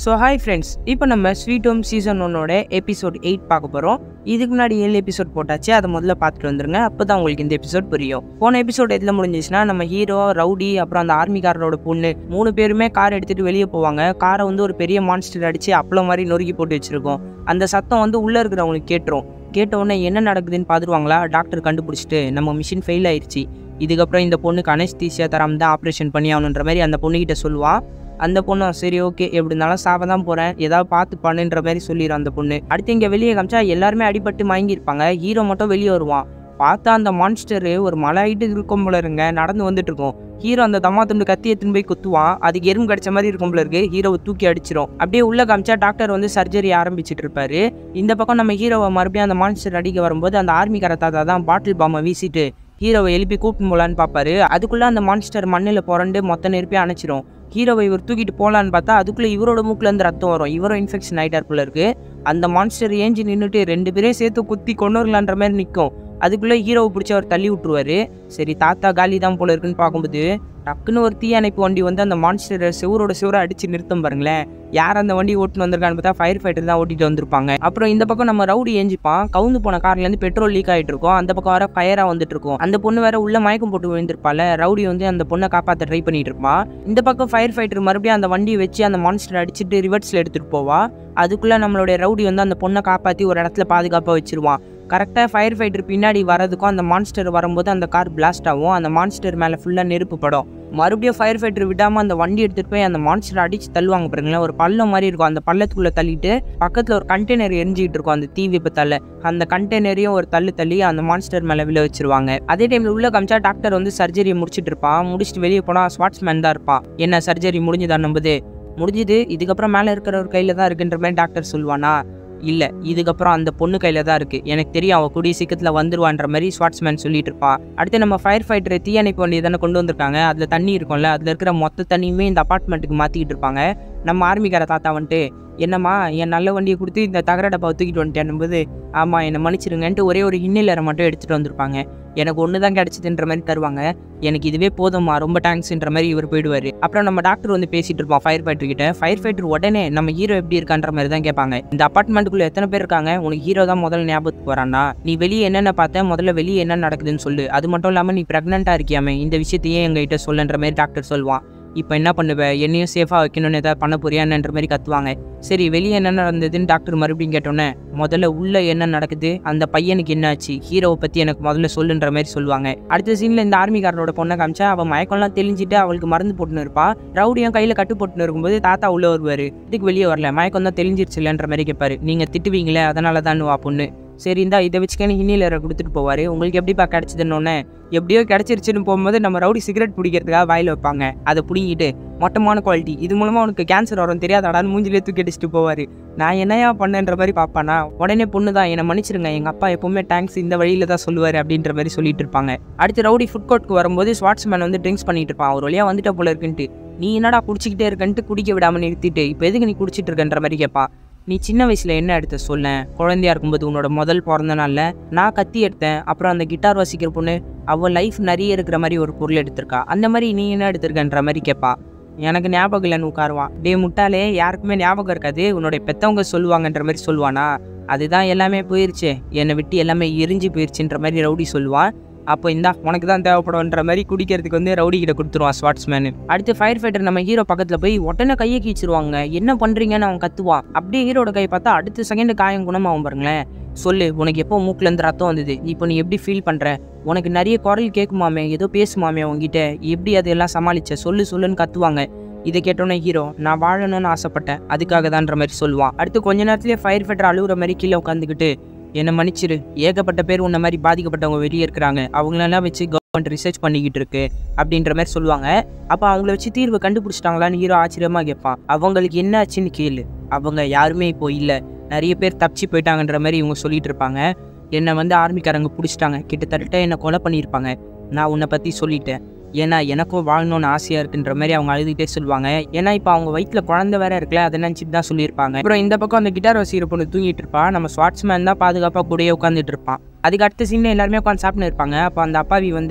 so hi friends இப்போ நம்ம sweet home season ஒன்னோட எபிசோட் எயிட் பார்க்க போகிறோம் இதுக்கு முன்னாடி ஏழு எபிசோட் போட்டாச்சு அதை முதல்ல பார்த்துட்டு வந்துருங்க அப்போ தான் உங்களுக்கு இந்த எபிசோட் புரியும் போன எபிசோட் எதில் முடிஞ்சிச்சுன்னா நம்ம ஹீரோ ரவுடி அப்புறம் அந்த ஆர்மிக்காரனோட பொண்ணு மூணு பேருமே கார் எடுத்துகிட்டு வெளியே போவாங்க காரை வந்து ஒரு பெரிய மான்ஸ்டர் அடித்து அப்பளம் மாதிரி நொறுக்கி போட்டு வச்சுருக்கோம் அந்த சத்தம் வந்து உள்ளே இருக்கிறவங்களுக்கு கேட்டுரும் கேட்ட உடனே என்ன நடக்குதுன்னு பார்த்துருவாங்களா டாக்டர் கண்டுபிடிச்சிட்டு நம்ம மிஷின் ஃபெயில் ஆயிடுச்சு இதுக்கப்புறம் இந்த பொண்ணுக்கு அனஸ்தீசியா தராம தான் ஆப்ரேஷன் பண்ணி ஆகணுன்ற மாதிரி அந்த பொண்ணுகிட்ட சொல்லுவான் அந்த பொண்ணும் சரி ஓகே எப்படி இருந்தாலும் சாவ தான் போகிறேன் ஏதாவது பார்த்து பண்ணுன்ற மாதிரி சொல்லிடும் அந்த பொண்ணு அடுத்து இங்கே வெளியே காமிச்சா எல்லாருமே அடிபட்டு மயங்கியிருப்பாங்க ஹீரோ மட்டும் வெளியே வருவான் பார்த்தா அந்த மான்ஸ்டரு ஒரு மலை ஹைட்டு இருக்கும் போல இருங்க நடந்து வந்துட்டு இருக்கும் ஹீரோ அந்த தம்மா துண்டு கத்தி எடுத்துன்னு போய் குத்துவான் அதுக்கு எறும்பு கடிச்ச மாதிரி இருக்கும் போல இருக்கு ஹீரோவை தூக்கி அடிச்சிரும் அப்படியே உள்ள காமிச்சா டாக்டர் வந்து சர்ஜரி ஆரம்பிச்சிட்டு இருப்பாரு இந்த பக்கம் நம்ம ஹீரோவை மறுபடியும் அந்த மான்ஸ்டர் அடிக்க வரும்போது அந்த ஆர்மிக்கார தாத்தா தான் பாட்டில் பாம்பை வீசிட்டு ஹீரோவை எழுப்பி கூப்பிட்டு போலான்னு பார்ப்பாரு அதுக்குள்ள அந்த மான்ஸ்டர் மண்ணில் புரண்டு மொத்த நெருப்பி அணைச்சிரும் ஹீரோவை இவர் தூக்கிட்டு போகலான்னு பார்த்தா அதுக்குள்ளே இவரோட மூக்குல இருந்து ரத்தம் வரும் இவரும் இன்ஃபெக்ஷன் ஆகிட்டார் போல இருக்கு அந்த மான்ஸ்டர் ஏஞ்சி நின்றுட்டு ரெண்டு பேரையும் சேர்த்து குத்தி கொண்டுலான்ற மாதிரி நிற்கும் அதுக்குள்ளே ஹீரோவை பிடிச்சி அவர் தள்ளி விட்டுருவாரு சரி தாத்தா காலி தான் போல இருக்குன்னு பார்க்கும்போது டக்குன்னு ஒரு தீயணைப்பு வண்டி வந்து அந்த மான்ஸ்டரை செவரோட செவரை அடிச்சு நிறுத்தம் பாருங்களேன் யார் அந்த வண்டி ஓட்டுன்னு வந்திருக்கான்னு பார்த்தா ஃபயர் ஃபைட்டர் தான் ஓட்டிட்டு வந்திருப்பாங்க அப்புறம் இந்த பக்கம் நம்ம ரவுடி ஏஞ்சிப்பான் கவுந்து போன கார்லேருந்து பெட்ரோல் லீக் ஆகிட்டு இருக்கும் அந்த பக்கம் வர ஃபயராக வந்துட்டு இருக்கும் அந்த பொண்ணு வேற உள்ள மயக்கம் போட்டு விழுந்திருப்பால ரவுடி வந்து அந்த பொண்ணை காப்பாற்ற ட்ரை பண்ணிட்டு இருப்பான் இந்த பக்கம் ஃபயர் ஃபைட்டர் மறுபடியும் அந்த வண்டியை வச்சு அந்த மான்ஸ்டர் அடிச்சுட்டு ரிவர்ஸில் எடுத்துகிட்டு போவா அதுக்குள்ளே நம்மளுடைய ரவுடி வந்து அந்த பொண்ணை காப்பாற்றி ஒரு இடத்துல பாதுகாப்பாக வச்சிருவான் கரெக்டாக ஃபயர் ஃபைட்டர் பின்னாடி வரதுக்கும் அந்த மான்ஸ்டர் வரும்போது அந்த கார் பிளாஸ்ட் ஆகும் அந்த மான்ஸ்டர் மேலே ஃபுல்லாக நெருப்பு படும் மறுபடியும் ஃபயர் ஃபைட்டர் விடாமல் அந்த வண்டி எடுத்துகிட்டு போய் அந்த மான்ஸ்டர் அடித்து தள்ளுவாங்க பாருங்களேன் ஒரு பள்ளம் மாதிரி இருக்கும் அந்த பள்ளத்துக்குள்ளே தள்ளிட்டு பக்கத்தில் ஒரு கண்டெய்னர் எரிஞ்சிக்கிட்டு இருக்கும் அந்த தீ விபத்தால் அந்த கண்டெய்னரையும் ஒரு தள்ளு தள்ளி அந்த மான்ஸ்டர் மேலே விழ வச்சிருவாங்க அதே டைமில் உள்ள காமிச்சா டாக்டர் வந்து சர்ஜரியை முடிச்சிட்டு இருப்பான் முடிச்சுட்டு வெளியே போனால் ஸ்வாட்ஸ்மேன் தான் இருப்பான் என்ன சர்ஜரி முடிஞ்சுதான் நம்புது முடிஞ்சுது இதுக்கப்புறம் மேலே இருக்கிற ஒரு கையில் தான் இருக்குன்ற மாதிரி டாக்டர் சொல்லுவானா இல்லை இதுக்கப்புறம் அந்த பொண்ணு கையில் தான் இருக்குது எனக்கு தெரியும் அவள் கூடிய சீக்கிரத்தில் வந்துருவான்ற மாதிரி ஸ்வாட்ஸ்மேன் சொல்லிட்டு இருப்பா அடுத்து நம்ம ஃபயர் ஃபைட்டர் தீயணைப்பு வண்டி தானே கொண்டு வந்திருக்காங்க அதில் தண்ணி இருக்கும்ல அதில் இருக்கிற மொத்த தண்ணியுமே இந்த அப்பார்ட்மெண்ட்டுக்கு மாற்றிக்கிட்டு இருப்பாங்க நம்ம ஆர்மிக்கார தாத்தா வந்துட்டு என்னம்மா என் நல்ல வண்டியை கொடுத்து இந்த தகர டப்பாவை தூக்கிட்டு வந்துட்டேன் போது ஆமாம் என்னை மன்னிச்சிருங்கன்ட்டு ஒரே ஒரு இன்னிலரை மட்டும் எடுத்துகிட்டு வந்திருப்பாங்க எனக்கு ஒன்று தான் கிடச்சிதுன்ற மாதிரி தருவாங்க எனக்கு இதுவே போதும்மா ரொம்ப தேங்க்ஸ்ன்ற மாதிரி இவர் போயிடுவார் அப்புறம் நம்ம டாக்டர் வந்து பேசிட்டு இருப்போம் ஃபயர் ஃபைட்டர் கிட்ட ஃபயர் ஃபைட்டர் உடனே நம்ம ஹீரோ எப்படி இருக்கான்ற மாதிரி தான் கேட்பாங்க இந்த அப்பார்ட்மெண்ட்டுக்குள்ள எத்தனை பேர் இருக்காங்க உனக்கு ஹீரோ தான் முதல்ல ஞாபகத்துக்கு வரானா நீ வெளியே என்னென்ன பார்த்த முதல்ல வெளியே என்ன நடக்குதுன்னு சொல்லு அது மட்டும் இல்லாமல் நீ ப்ரெக்னெண்ட்டாக இருக்கியாமே இந்த விஷயத்தையே எங்ககிட்ட சொல்லுன்ற மாதிரி டாக்டர் சொல்லுவான் இப்போ என்ன பண்ணுவ என்னையும் சேஃபாக வைக்கணும்னு ஏதாவது பண்ண போறியான்ற மாதிரி கத்துவாங்க சரி வெளியே என்ன நடந்ததுன்னு டாக்டர் மறுபடியும் கேட்டோன்னே முதல்ல உள்ள என்ன நடக்குது அந்த பையனுக்கு என்ன ஆச்சு ஹீரோவை பற்றி எனக்கு முதல்ல சொல்லுன்ற மாதிரி சொல்லுவாங்க அடுத்த சீனில் இந்த ஆர்மிக்காரனோட பொண்ணை காமிச்சா அவள் மயக்கம்லாம் தெளிஞ்சிட்டு அவளுக்கு மருந்து போட்டுன்னு இருப்பா ரவுடியும் கையில் கட்டு போட்டுன்னு இருக்கும்போது தாத்தா உள்ளே வருவார் இதுக்கு வெளியே வரல மயக்கம் தான் தெளிஞ்சிருச்சு இல்லைன்ற மாதிரி கேட்பாரு நீங்கள் திட்டுவீங்களே அதனால தான் வா பொண்ணு சரி இந்தா இதை வச்சுக்கன்னு ஹிந்தியில் கொடுத்துட்டு போவார் உங்களுக்கு எப்படிப்பா கிடச்சிதுன்னொன்னே எப்படியோ கிடச்சிருச்சுன்னு போகும்போது நம்ம ரவுடி சிகரெட் பிடிக்கிறதுக்காக வாயில் வைப்பாங்க அதை பிடிங்கிட்டு மொட்டமான குவாலிட்டி இது மூலமாக உனக்கு கேன்சர் வரும் தெரியாதாடான்னு மூஞ்சிலே தூக்கி அடிச்சுட்டு போவார் நான் என்னையா பண்ணேன்ற மாதிரி பார்ப்பானா உடனே பொண்ணு தான் என்னை மன்னிச்சிருங்க எங்கள் அப்பா எப்பவுமே தேங்க்ஸ் இந்த வழியில் தான் சொல்லுவார் அப்படின்ற மாதிரி சொல்லிட்டு இருப்பாங்க அடுத்து ரவுடி ஃபுட் கோர்ட்டுக்கு வரும்போது ஸ்வாட்ஸ்மேன் வந்து ட்ரிங்க்ஸ் பண்ணிட்டு இருப்பான் ஒரு வழியாக வந்துட்ட போல இருக்குன்ட்டு நீ என்னடா குடிச்சிக்கிட்டே இருக்கன்ட்டு குடிக்க விடாமல் நிறுத்திட்டு இப்போ எதுக்கு நீ குடிச்சிட்டு இருக்கன்ற மாதிரி கேட்பான் நீ சின்ன வயசில் என்ன எடுத்த சொல்ல குழந்தையா இருக்கும்போது உன்னோட முதல் பிறந்த நாளில் நான் கத்தி எடுத்தேன் அப்புறம் அந்த கிட்டார் வாசிக்கிற பொண்ணு அவள் லைஃப் நிறைய இருக்கிற மாதிரி ஒரு பொருள் எடுத்திருக்கா அந்த மாதிரி நீ என்ன எடுத்திருக்கன்ற மாதிரி கேட்பா எனக்கு ஞாபகம் இல்லைன்னு உட்காருவான் டே முட்டாலே யாருக்குமே ஞாபகம் இருக்காது உன்னோட பெத்தவங்க சொல்லுவாங்கன்ற மாதிரி சொல்லுவானா அதுதான் எல்லாமே போயிருச்சு என்னை விட்டு எல்லாமே எரிஞ்சு போயிருச்சுன்ற மாதிரி ரவுடி சொல்லுவான் அப்போ இந்தா உனக்கு தான் தேவைப்படும்ன்ற மாதிரி குடிக்கிறதுக்கு வந்து ரவுடி கிட்ட கொடுத்துருவான் ஸ்வாட்ஸ்மேனு அடுத்து ஃபயர் ஃபைட்டர் நம்ம ஹீரோ பக்கத்தில் போய் உடனே கையை கீச்சிருவாங்க என்ன பண்ணுறீங்கன்னு அவன் கத்துவான் அப்படியே ஹீரோட கை பார்த்தா அடுத்த செகண்ட் காயம் குணமாகும் பாருங்களேன் சொல்லு உனக்கு எப்போ மூக்குலேருந்து ரத்தம் வந்தது இப்போ நீ எப்படி ஃபீல் பண்ணுற உனக்கு நிறைய குரல் கேட்குமாமே ஏதோ பேசுமாமே உங்ககிட்ட எப்படி அதெல்லாம் சமாளிச்ச சொல்லு சொல்லுன்னு கத்துவாங்க இதை கேட்டோன்னே ஹீரோ நான் வாழணும்னு ஆசைப்பட்டேன் அதுக்காக தான்ற மாதிரி சொல்லுவான் அடுத்து கொஞ்ச நேரத்திலே ஃபயர் ஃபைட்டர் அழுகுற மாதிரி கீழே உட்காந்துக்கிட்டு என்னை மன்னிச்சிரு ஏகப்பட்ட பேர் உன்ன மாதிரி பாதிக்கப்பட்டவங்க வெளியே இருக்கிறாங்க அவங்களெல்லாம் வச்சு கவர்மெண்ட் ரிசர்ச் பண்ணிக்கிட்டு இருக்கு அப்படின்ற மாதிரி சொல்லுவாங்க அப்போ அவங்கள வச்சு தீர்வு கண்டுபிடிச்சிட்டாங்களான்னு ஹீரோ ஆச்சரியமாக கேட்பான் அவங்களுக்கு என்ன ஆச்சுன்னு கேளு அவங்க யாருமே இப்போ இல்லை நிறைய பேர் தப்பிச்சு போயிட்டாங்கன்ற மாதிரி இவங்க சொல்லிட்டு இருப்பாங்க என்னை வந்து ஆர்மிக்காரங்க பிடிச்சிட்டாங்க கிட்டத்தட்ட என்னை கொலை பண்ணியிருப்பாங்க நான் உன்னை பற்றி சொல்லிட்டேன் ஏன்னா எனக்கும் வாழணும்னு ஆசையாக இருக்குன்ற மாதிரி அவங்க அழுதுகிட்டே சொல்லுவாங்க ஏன்னா இப்போ அவங்க வயிற்றில் குழந்தை வேற இருக்குல்ல அதை நினச்சிட்டு தான் சொல்லியிருப்பாங்க அப்புறம் இந்த பக்கம் அந்த கிட்டார் வசிக்கிற பொண்ணு தூங்கிட்டு இருப்பா நம்ம ஸ்வாட்ஸ்மேன் தான் பாதுகாப்பாக கூடயே உட்காந்துட்டு இருப்பான் அதுக்கு அடுத்த சீனில் எல்லாருமே உட்காந்து சாப்பிட்டு இருப்பாங்க அப்போ அந்த அப்பாவி வந்துட்டு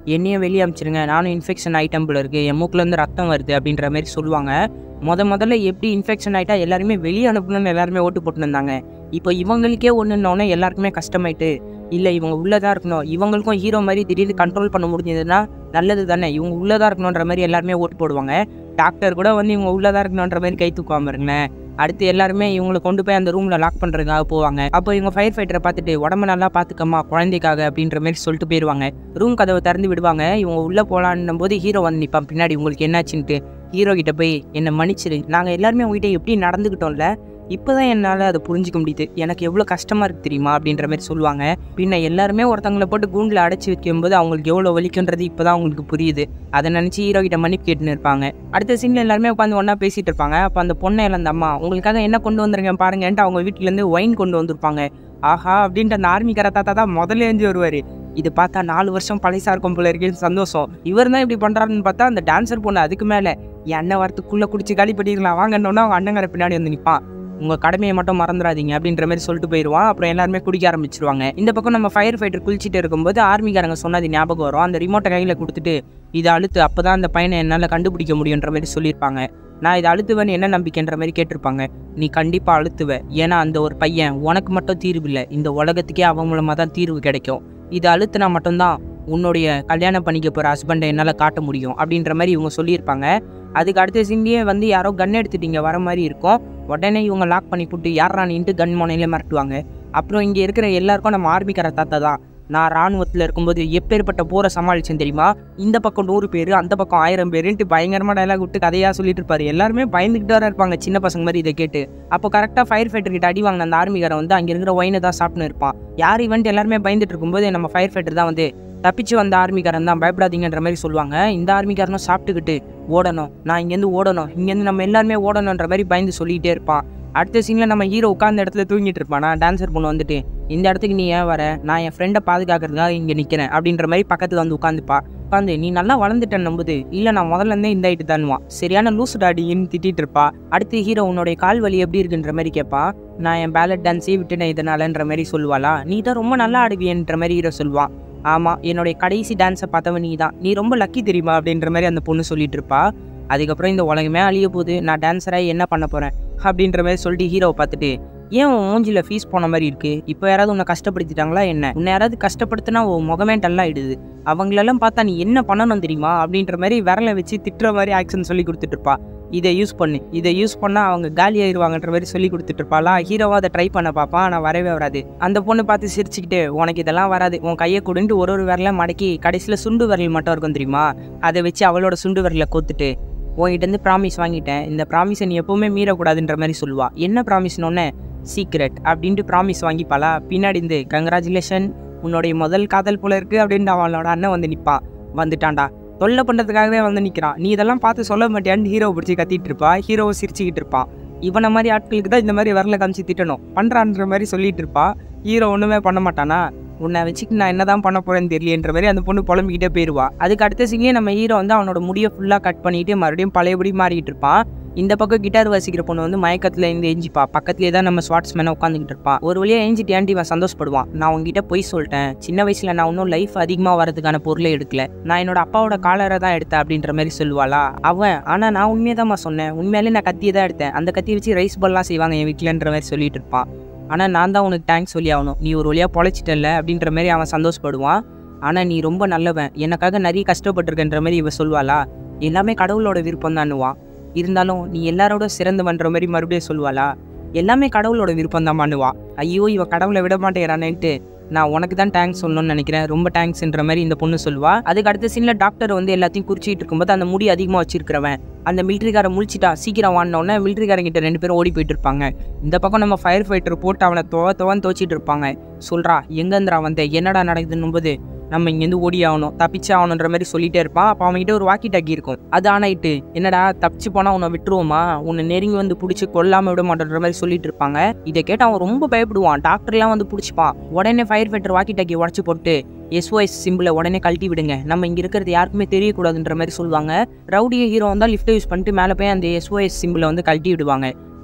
என்னையும் வெளியே அமிச்சிருங்க நானும் இன்ஃபெக்ஷன் ஐட்டம் போல இருக்குது என் மூக்குலேருந்து ரத்தம் வருது அப்படின்ற மாதிரி சொல்லுவாங்க முத முதல்ல எப்படி இன்ஃபெக்ஷன் ஆகிட்டா எல்லாருமே வெளியே அனுப்பணும்னு எல்லாருமே ஓட்டு போட்டு இருந்தாங்க இப்போ இவங்களுக்கே ஒன்றுன்னொன்னே எல்லாருக்குமே கஷ்டமாயிட்டு இல்லை இவங்க உள்ளதாக இருக்கணும் இவங்களுக்கும் ஹீரோ மாதிரி திடீர்னு கண்ட்ரோல் பண்ண முடிஞ்சதுன்னா நல்லது தானே இவங்க உள்ளதாக இருக்கணுன்ற மாதிரி எல்லாருமே ஓட்டு போடுவாங்க டாக்டர் கூட வந்து இவங்க உள்ளதாக இருக்கணுன்ற மாதிரி கை தூக்குவாம இருங்களேன் அடுத்து எல்லாருமே இவங்களை கொண்டு போய் அந்த ரூமில் லாக் பண்ணுறதுக்காக போவாங்க அப்போ இவங்க ஃபயர் ஃபைட்டரை பார்த்துட்டு உடம்ப நல்லா பார்த்துக்கம்மா குழந்தைக்காக அப்படின்ற மாதிரி சொல்லிட்டு போயிடுவாங்க ரூம் கதவை திறந்து விடுவாங்க இவங்க உள்ளே போகலான்னும் போது ஹீரோ வந்து நிற்பான் பின்னாடி உங்களுக்கு என்னாச்சுன்ட்டு ஹீரோ கிட்ட போய் என்னை மன்னிச்சிரு நாங்கள் எல்லாருமே உங்ககிட்ட எப்படி நடந்துக்கிட்டோம்ல இப்போ தான் என்னால் அதை புரிஞ்சிக்க முடியுது எனக்கு எவ்வளோ கஷ்டமாக இருக்குது தெரியுமா அப்படின்ற மாதிரி சொல்லுவாங்க பின்ன எல்லாருமே ஒருத்தங்களை போட்டு கூண்டில் அடைச்சி வைக்கும்போது அவங்களுக்கு எவ்வளோ வலிக்குன்றது இப்போ தான் அவங்களுக்கு புரியுது அதை நினச்சி ஹீரோ கிட்ட மன்னிப்பு கேட்டுன்னு இருப்பாங்க அடுத்த சீனில் எல்லாருமே உட்காந்து ஒன்றா பேசிகிட்டு இருப்பாங்க அப்போ அந்த பொண்ணை இழந்த அம்மா உங்களுக்காக என்ன கொண்டு வந்துருங்க பாருங்கன்ட்டு அவங்க வீட்டிலேருந்து ஒயின் கொண்டு வந்திருப்பாங்க ஆஹா அப்படின்ட்டு அந்த ஆர்மிக்கார தாத்தா தான் முதல்ல எழுந்து வருவார் இது பார்த்தா நாலு வருஷம் பழைசா இருக்கும் போல இருக்கேன்னு சந்தோஷம் இவர் தான் இப்படி பண்ணுறாருன்னு பார்த்தா அந்த டான்ஸர் பொண்ணு அதுக்கு மேலே என் அண்ணன் வரத்துக்குள்ளே குடிச்சு காலி பண்ணிடலாம் வாங்கன்னொன்னா அவங்க அண்ணங்கார பின்னாடி வந்து நிற்பான் உங்கள் கடமையை மட்டும் மறந்துடாதீங்க அப்படின்ற மாதிரி சொல்லிட்டு போயிடுவான் அப்புறம் எல்லாருமே குடிக்க ஆரம்பிச்சிருவாங்க இந்த பக்கம் நம்ம ஃபயர் ஃபைட்டர் குளிச்சுட்டு இருக்கும்போது ஆர்மிக்காரங்க சொன்னது ஞாபகம் வரும் அந்த ரிமோட்டை கையில் கொடுத்துட்டு இதை அழுத்து அப்போ தான் அந்த பையனை என்னால் கண்டுபிடிக்க முடியுன்ற மாதிரி சொல்லியிருப்பாங்க நான் இதை அழுத்துவேன்னு என்ன நம்பிக்கைன்ற மாதிரி கேட்டிருப்பாங்க நீ கண்டிப்பாக அழுத்துவ ஏன்னா அந்த ஒரு பையன் உனக்கு மட்டும் தீர்வு இல்லை இந்த உலகத்துக்கே அவன் மூலமாக தான் தீர்வு கிடைக்கும் இதை அழுத்துனா மட்டும்தான் உன்னுடைய கல்யாணம் பண்ணிக்க போகிற ஹஸ்பண்டை என்னால் காட்ட முடியும் அப்படின்ற மாதிரி இவங்க சொல்லியிருப்பாங்க அதுக்கு அடுத்த சீன்லேயே வந்து யாரோ கன் எடுத்துட்டீங்க வர மாதிரி இருக்கும் உடனே இவங்க லாக் பண்ணி போட்டு யார் ராணின்ட்டு கன் முனையில மிரட்டுவாங்க அப்புறம் இங்கே இருக்கிற எல்லாருக்கும் நம்ம ஆர்மிக்கார தாத்தா தான் நான் ராணுவத்தில் இருக்கும்போது எப்பேற்பட்ட போரை சமாளிச்சேன் தெரியுமா இந்த பக்கம் நூறு பேர் அந்த பக்கம் ஆயிரம் பேருன்ட்டு பயங்கரமாக டைலாக் விட்டு கதையாக சொல்லிட்டு இருப்பாரு எல்லாருமே பயந்துக்கிட்டு வர இருப்பாங்க சின்ன பசங்க மாதிரி இதை கேட்டு அப்போ கரெக்டாக ஃபயர் ஃபைட்டர் கிட்ட அடி வாங்கின அந்த ஆர்மிக்காரன் வந்து அங்கே இருக்கிற ஒயினை தான் சாப்பிட்டு இருப்பான் யார் இவன்ட்டு எல்லாருமே பயந்துட்டு இருக்கும்போது நம்ம ஃபயர் ஃபைட்டர் தான் வந்து தப்பிச்சு வந்த ஆர்மிக்காரன் தான் பயப்படாதீங்கன்ற மாதிரி சொல்லுவாங்க இந்த ஆர்மிக்காரனும் சாப்பிட்டுக்கிட்டு ஓடணும் நான் இங்கேருந்து ஓடணும் இங்கேருந்து நம்ம எல்லாருமே ஓடணுன்ற மாதிரி பயந்து சொல்லிகிட்டே இருப்பான் அடுத்த சீனில் நம்ம ஹீரோ உட்காந்த இடத்துல தூங்கிட்டு இருப்பானா டான்சர் பொண்ணு வந்துட்டு இந்த இடத்துக்கு நீ ஏன் வர நான் என் ஃப்ரெண்டை பாதுகாக்கிறதுக்காக இங்கே நிற்கிறேன் அப்படின்ற மாதிரி பக்கத்தில் வந்து உட்காந்துப்பா உட்காந்து நீ நல்லா வளர்ந்துட்டேன் நம்புது இல்லை நான் முதல்ல இருந்தே இந்த ஐட்டு தானுவான் சரியான லூசு டாடின்னு திட்டிட்டு இருப்பா அடுத்து ஹீரோ உன்னுடைய கால் வலி எப்படி இருக்குன்ற மாதிரி கேட்பா நான் என் பேலட் டான்ஸே விட்டுனேன் இதனாலன்ற மாதிரி சொல்லுவாளா நீ தான் ரொம்ப நல்லா ஆடுவியன்ற மாதிரி ஹீரோ சொல்லுவான் ஆமாம் என்னுடைய கடைசி டான்ஸை பார்த்தவன் நீ தான் நீ ரொம்ப லக்கி தெரியுமா அப்படின்ற மாதிரி அந்த பொண்ணு சொல்லிட்டு இருப்பா அதுக்கப்புறம் இந்த உலகமே அழிய போகுது நான் டான்ஸராக என்ன பண்ண போகிறேன் அப்படின்ற மாதிரி சொல்லிட்டு ஹீரோவை பார்த்துட்டு ஏன் உன் மூஞ்சில ஃபீஸ் போன மாதிரி இருக்கு இப்போ யாராவது உன்னை கஷ்டப்படுத்திட்டாங்களா என்ன உன்னை யாராவது கஷ்டப்படுத்தினா உன் முகமே டல்லாயிடுது அவங்களெல்லாம் பார்த்தா நீ என்ன பண்ணணும் தெரியுமா அப்படின்ற மாதிரி விரலை வச்சு திட்டுற மாதிரி ஆக்ஷன் சொல்லி கொடுத்துட்டு இருப்பா இதை யூஸ் பண்ணு இதை யூஸ் பண்ணால் அவங்க காலி ஆயிடுவாங்கன்ற மாதிரி சொல்லி கொடுத்துட்டு இருப்பாளா ஹீரோவா அதை ட்ரை பண்ண பார்ப்பான் ஆனால் வரவே வராது அந்த பொண்ணு பார்த்து சிரிச்சுக்கிட்டு உனக்கு இதெல்லாம் வராது உன் கையை கொடுன்ட்டு ஒரு ஒரு விரலை மடக்கி கடைசியில் சுண்டு விரல் மட்டும் இருக்கும் தெரியுமா அதை வச்சு அவளோட சுண்டு விரலை கோத்துட்டு உன்கிட்டேருந்து ப்ராமிஸ் வாங்கிட்டேன் இந்த ப்ராமிஸை நீ எப்பவுமே மீறக்கூடாதுன்ற மாதிரி சொல்லுவா என்ன ப்ராமிஸ்னொன்னே சீக்ரெட் அப்படின்ட்டு ப்ராமிஸ் வாங்கிப்பாளா பின்னாடி இருந்து கங்க்ராச்சுலேஷன் உன்னுடைய முதல் காதல் போல இருக்கு அப்படின்ட்டு அவளோட அண்ணன் வந்து நிற்பான் வந்துட்டான்டா தொல்லை பண்ணுறதுக்காகவே வந்து நிற்கிறான் நீ இதெல்லாம் பார்த்து சொல்ல மாட்டியான்னு ஹீரோவை பிடிச்சி கத்திட்டு இருப்பா ஹீரோவை சிரிச்சுக்கிட்டு இருப்பான் இவனை மாதிரி ஆட்களுக்கு தான் இந்த மாதிரி வரல காமிச்சு திட்டணும் பண்ணுறான்ற மாதிரி சொல்லிட்டு இருப்பா ஹீரோ ஒன்றுமே பண்ண மாட்டானா உன்னை வச்சுட்டு நான் என்னதான் பண்ண போறேன்னு தெரியலன்ற மாதிரி அந்த பொண்ணு புலம்பிக்கிட்டே போயிடுவா அதுக்கு அடுத்த சீன்லேயே நம்ம ஹீரோ வந்து அவனோட முடியை ஃபுல்லாக கட் பண்ணிட்டு மறுபடியும் பழையபடி மாறிட்டு இருப்பான் இந்த பக்கம் கிட்டார் வாசிக்கிற பொண்ணு வந்து மயக்கத்தில் இருந்து எஞ்சிப்பா பக்கத்துலேயே தான் நம்ம ஸ்வாட்ஸ் மேலே உட்காந்துக்கிட்டு இருப்பான் ஒரு வழியாக எஞ்சிட்டியாண்டி இவன் சந்தோஷப்படுவான் நான் உங்ககிட்ட போய் சொல்லிட்டேன் சின்ன வயசில் நான் இன்னும் லைஃப் அதிகமாக வரதுக்கான பொருளை எடுக்கல நான் என்னோட அப்பாவோட காலரை தான் எடுத்தேன் அப்படின்ற மாதிரி சொல்லுவாளா அவன் ஆனால் நான் உண்மையை தான் சொன்னேன் உண்மையாலே நான் கத்தியை தான் எடுத்தேன் அந்த கத்தியை வச்சு ரைஸ் பால்லாம் செய்வாங்க என் வீட்டிலன்ற மாதிரி சொல்லிட்டு இருப்பான் ஆனால் நான் தான் உனக்கு தேங்க்ஸ் சொல்லி ஆகணும் நீ ஒரு வழியாக பொழைச்சிட்டல அப்படின்ற மாதிரி அவன் சந்தோஷப்படுவான் ஆனால் நீ ரொம்ப நல்லவன் எனக்காக நிறைய கஷ்டப்பட்டிருக்கன்ற மாதிரி இவ சொல்வாளா எல்லாமே கடவுளோட விருப்பம் தான்னுவான் இருந்தாலும் நீ எல்லாரோட சிறந்தவன்ற மாதிரி மறுபடியும் சொல்லுவாளா எல்லாமே கடவுளோட விருப்பம் தான் பண்ணுவா ஐயோ இவ கடவுளை விட மாட்டேங்கிறானேன்ட்டு நான் உனக்கு தான் தேங்க்ஸ் சொல்லணும்னு நினைக்கிறேன் ரொம்ப தேங்க்ஸ்ன்ற மாதிரி இந்த பொண்ணு சொல்லுவா அதுக்கு அடுத்த சீனில் டாக்டர் வந்து எல்லாத்தையும் குறிச்சிட்டு இருக்கும்போது அந்த முடி அதிகமாக வச்சிருக்கிறவன் அந்த மிலிட்ரிக்காரன் முழிச்சிட்டா சீக்கிரம் வாங்கினோடனே மிலிட்ரிக்காரங்கிட்ட ரெண்டு பேரும் ஓடி போயிட்டு இருப்பாங்க இந்த பக்கம் நம்ம ஃபயர் ஃபைட்டர் போட்டு அவனை துவ துவன்னு துவச்சிட்டு இருப்பாங்க சொல்றா எங்கேந்திரா வந்த என்னடா நடக்குதுன்னும் போது நம்ம இங்கேருந்து ஓடி ஆகணும் தப்பிச்சு ஆகணுன்ற மாதிரி சொல்லிட்டே இருப்பான் அப்போ அவன்கிட்ட ஒரு வாக்கி டாக்கி இருக்கும் அது ஆனாயிட்டு என்னடா தப்பிச்சு போனால் உன்னை விட்டுருவோமா உன்னை நெருங்கி வந்து பிடிச்சி கொல்லாமல் விட மாட்டேன்ற மாதிரி சொல்லிட்டு இருப்பாங்க இதை கேட்டு அவன் ரொம்ப பயப்படுவான் டாக்டர்லாம் வந்து பிடிச்சிப்பான் உடனே ஃபயர் ஃபைட்டர் வாக்கி டாக்கி உடச்சி போட்டு எஸ்ஓஎஸ் சிம்பிளை உடனே கழட்டி விடுங்க நம்ம இங்கே இருக்கிறது யாருக்குமே தெரியக்கூடாதுன்ற மாதிரி சொல்லுவாங்க ரவுடிய ஹீரோ வந்தால் லிஃப்ட்டை யூஸ் பண்ணிட்டு மேலே போய் அந்த எஸ்ஓஎஸ் சிம்பிளை வந்து கழட்டி விடுவாங்க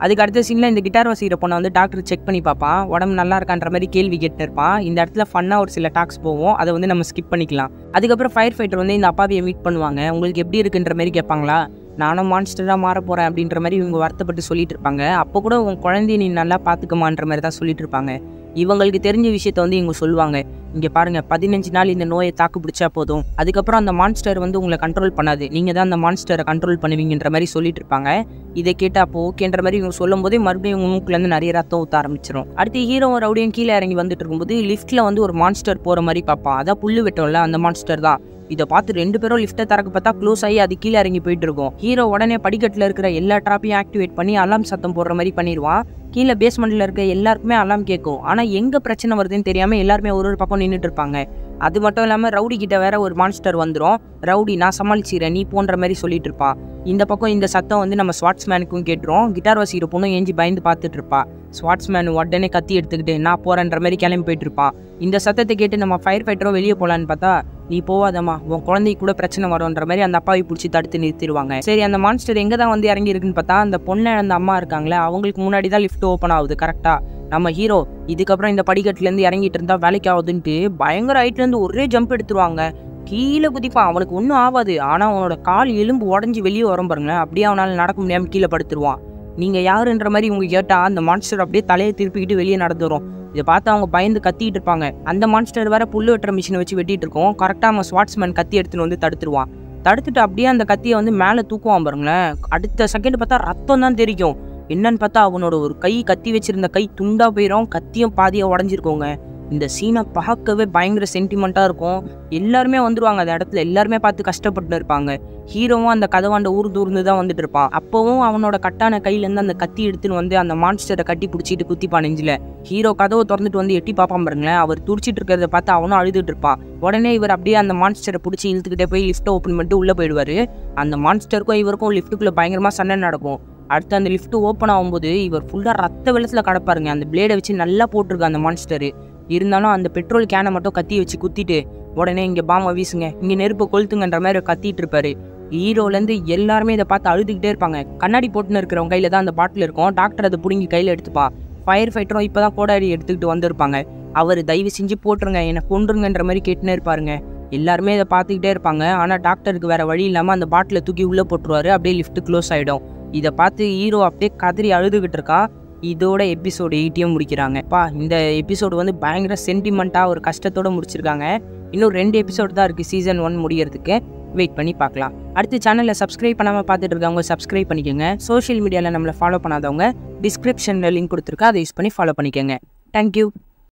அதுக்கு அடுத்த சீனில் இந்த கிட்டார் வாசிக்கிற பொண்ணை வந்து டாக்டர் செக் பண்ணி பார்ப்பான் உடம்பு நல்லா இருக்கான்ற மாதிரி கேள்வி கேட்டு இருப்பான் இந்த இடத்துல ஃபன்னாக ஒரு சில டாக்ஸ் போவோம் அதை வந்து நம்ம ஸ்கிப் பண்ணிக்கலாம் அதுக்கப்புறம் ஃபயர் ஃபைட்டர் வந்து இந்த அப்பாவியை மீட் பண்ணுவாங்க உங்களுக்கு எப்படி இருக்குன்ற மாதிரி கேட்பாங்களா நானும் மான்ஸ்டராக மாற போகிறேன் அப்படின்ற மாதிரி இவங்க வருத்தப்பட்டு சொல்லிட்டு இருப்பாங்க அப்போ கூட உன் குழந்தைய நீ நல்லா பார்த்துக்கமான்ற மாதிரி தான் சொல்லிட்டு இருப்பாங்க இவங்களுக்கு தெரிஞ்ச விஷயத்த வந்து இவங்க சொல்லுவாங்க இங்கே பாருங்க பதினஞ்சு நாள் இந்த நோயை தாக்கு பிடிச்சா போதும் அதுக்கப்புறம் அந்த மான்ஸ்டர் வந்து உங்களை கண்ட்ரோல் பண்ணாது நீங்கள் தான் அந்த மான்ஸ்டரை கண்ட்ரோல் பண்ணுவீங்கன்ற மாதிரி சொல்லிட்டு இருப்பாங்க இதை கேட்டு அப்போ ஓகேன்ற மாதிரி இவங்க சொல்லும் போதே மறுபடியும் இவங்க மூக்குலேருந்து நிறைய ரத்தம் ஊற்ற ஆரம்பிச்சிடும் அடுத்து ஹீரோவும் ரவுடியும் கீழே இறங்கி வந்துட்டு இருக்கும்போது லிஃப்ட்டில் வந்து ஒரு மான்ஸ்டர் போகிற மாதிரி பார்ப்பான் அதான் புல்லு வெட்டோம்ல அந்த மான்ஸ்டர் தான் இதை பார்த்து ரெண்டு பேரும் லிஃப்ட்டை திறக்க பார்த்தா க்ளோஸ் ஆகி அது கீழே இறங்கி போயிட்டு இருக்கும் ஹீரோ உடனே படிக்கட்டில் இருக்கிற எல்லா ட்ராப்பையும் ஆக்டிவேட் பண்ணி அலாம் சத்தம் போடுற மாதிரி பண்ணிடுவான் கீழே பேஸ்மெண்ட்டில் இருக்க எல்லாருக்குமே அலாம் கேட்கும் ஆனால் எங்கே பிரச்சனை வருதுன்னு தெரியாமல் எல்லாருமே ஒரு ஒரு பக்கம் நின்றுட்டு இருப்பாங்க அது மட்டும் இல்லாமல் ரவுடி கிட்ட வேற ஒரு மான்ஸ்டர் வந்துடும் ரவுடி நான் சமாளிச்சிக்கிறேன் நீ போன்ற மாதிரி சொல்லிட்டு இருப்பான் இந்த பக்கம் இந்த சத்தம் வந்து நம்ம ஸ்வாட்ஸ்மேனுக்கும் கேட்டுரும் கிட்டார் வாசிக்கிற பொண்ணும் ஏஞ்சி பயந்து பார்த்துட்டு இருப்பா ஸ்வாட்ஸ்மேன் உடனே கத்தி எடுத்துக்கிட்டு நான் போறேன்ற மாதிரி கிளம்பி போயிட்டு இருப்பான் இந்த சத்தத்தை கேட்டு நம்ம ஃபயர் ஃபைட்டரும் வெளியே போகலான்னு பார்த்தா நீ போவாதம்மா உன் குழந்தைக்கு கூட பிரச்சனை வரும்ன்ற மாதிரி அந்த அப்பாவை பிடிச்சி தடுத்து நிறுத்திடுவாங்க சரி அந்த மான்ஸ்டர் எங்கே தான் வந்து இறங்கி இருக்குன்னு பார்த்தா அந்த பொண்ணை அந்த அம்மா இருக்காங்களே அவங்களுக்கு முன்னாடி தான் லிஃப்ட் ஓப்பன் ஆகுது கரெக்டாக நம்ம ஹீரோ இதுக்கப்புறம் இந்த படிக்கட்டுலேருந்து இறங்கிட்டு இருந்தா வேலைக்கு ஆகுதுன்ட்டு பயங்கர ஹைட்லேருந்து ஒரே ஜம்ப் எடுத்துருவாங்க கீழே குதிப்பான் அவனுக்கு ஒன்றும் ஆகாது ஆனால் அவனோட கால் எலும்பு உடஞ்சி வெளியே வரும் பாருங்களேன் அப்படியே அவனால் நடக்க முடியாமல் கீழே படுத்துருவான் நீங்கள் யாருன்ற மாதிரி இவங்க கேட்டால் அந்த மான்ஸ்டர் அப்படியே தலையை திருப்பிக்கிட்டு வெளியே நடந்து வரும் இதை பார்த்து அவங்க பயந்து கத்திட்டு இருப்பாங்க அந்த மான்ஸ்டர் வேற புல்லு வெட்டுற மிஷினை வச்சு வெட்டிட்டு இருக்கோம் கரெக்டாக அவன் ஸ்வாட்ஸ்மேன் கத்தி எடுத்துன்னு வந்து தடுத்துருவான் தடுத்துட்டு அப்படியே அந்த கத்தியை வந்து மேலே தூக்குவான் பாருங்களேன் அடுத்த செகண்ட் பார்த்தா ரத்தம் தான் தெரிக்கும் என்னன்னு பார்த்தா அவனோட ஒரு கை கத்தி வச்சிருந்த கை துண்டா போயிடும் கத்தியும் பாதியாக உடஞ்சிருக்கோங்க இந்த சீனை பார்க்கவே பயங்கர சென்டிமெண்ட்டாக இருக்கும் எல்லாருமே வந்துருவாங்க அந்த இடத்துல எல்லாருமே பார்த்து கஷ்டப்பட்டு இருப்பாங்க ஹீரோவும் அந்த கதவாண்ட ஊர் தூர்ந்து தான் வந்துட்டு இருப்பான் அப்போவும் அவனோட கட்டான கையிலேருந்து அந்த கத்தி எடுத்துன்னு வந்து அந்த மான்ஸ்டரை கட்டி பிடிச்சிட்டு குத்திப்பான் நெஞ்சில் ஹீரோ கதவை திறந்துட்டு வந்து எட்டி பார்ப்பான் பாருங்களேன் அவர் துடிச்சிட்டு இருக்கிறத பார்த்து அவனும் அழுதுட்டு இருப்பான் உடனே இவர் அப்படியே அந்த மான்ஸ்டரை பிடிச்சி இழுத்துக்கிட்டே போய் லிஃப்ட்டை ஓப்பன் பண்ணிட்டு உள்ளே போயிடுவார் அந்த மான்ஸ்டருக்கும் இவருக்கும் லிஃப்ட்டுக்குள்ளே பயங்கரமாக சண்டை நடக்கும் அடுத்து அந்த லிஃப்ட் ஓப்பன் ஆகும்போது இவர் ஃபுல்லாக ரத்த வெள்ளத்தில் கடப்பாருங்க அந்த பிளேடை வச்சு நல்லா போட்டிருக்கு அந்த மான்ஸ்டரு இருந்தாலும் அந்த பெட்ரோல் கேனை மட்டும் கத்தி வச்சு குத்திட்டு உடனே இங்கே பாம்பை வீசுங்க இங்கே நெருப்பு கொளுத்துங்கன்ற மாதிரி கத்திட்டு இருப்பாரு ஹீரோலேருந்து எல்லாருமே இதை பார்த்து அழுதுகிட்டே இருப்பாங்க கண்ணாடி போட்டுன்னு இருக்கிறவங்க கையில் தான் அந்த பாட்டில் இருக்கும் டாக்டர் அதை பிடுங்கி கையில் எடுத்துப்பான் ஃபயர் ஃபைட்டரும் இப்போ தான் கோடாரி எடுத்துக்கிட்டு வந்திருப்பாங்க அவர் தயவு செஞ்சு போட்டுருங்க என்னை கொண்டுருங்கன்ற மாதிரி கேட்டுனே இருப்பாருங்க எல்லாருமே இதை பார்த்துக்கிட்டே இருப்பாங்க ஆனால் டாக்டருக்கு வேற வழி இல்லாமல் அந்த பாட்டிலை தூக்கி உள்ளே போட்டுருவாரு அப்படியே லிஃப்ட் க்ளோஸ் ஆகிடும் இதை பார்த்து ஹீரோ அப்படியே கதறி அழுதுகிட்டு இருக்கான் இதோட எபிசோடு எயிட்டியும் முடிக்கிறாங்க பா இந்த எபிசோடு வந்து பயங்கர சென்டிமெண்ட்டாக ஒரு கஷ்டத்தோட முடிச்சிருக்காங்க இன்னும் ரெண்டு எபிசோடு தான் இருக்குது சீசன் ஒன் முடியறதுக்கு வெயிட் பண்ணி பார்க்கலாம் அடுத்து சேனலில் சப்ஸ்கிரைப் பண்ணாமல் பார்த்துட்டு இருக்கவங்க சப்ஸ்கிரைப் பண்ணிக்கோங்க சோஷியல் மீடியாவில் நம்மளை ஃபாலோ பண்ணாதவங்க டிஸ்கிரிப்ஷனில் லிங்க் கொடுத்துருக்கா அதை யூஸ் பண்ணி ஃபாலோ பண்ணிக்கோங்க தேங்க்யூ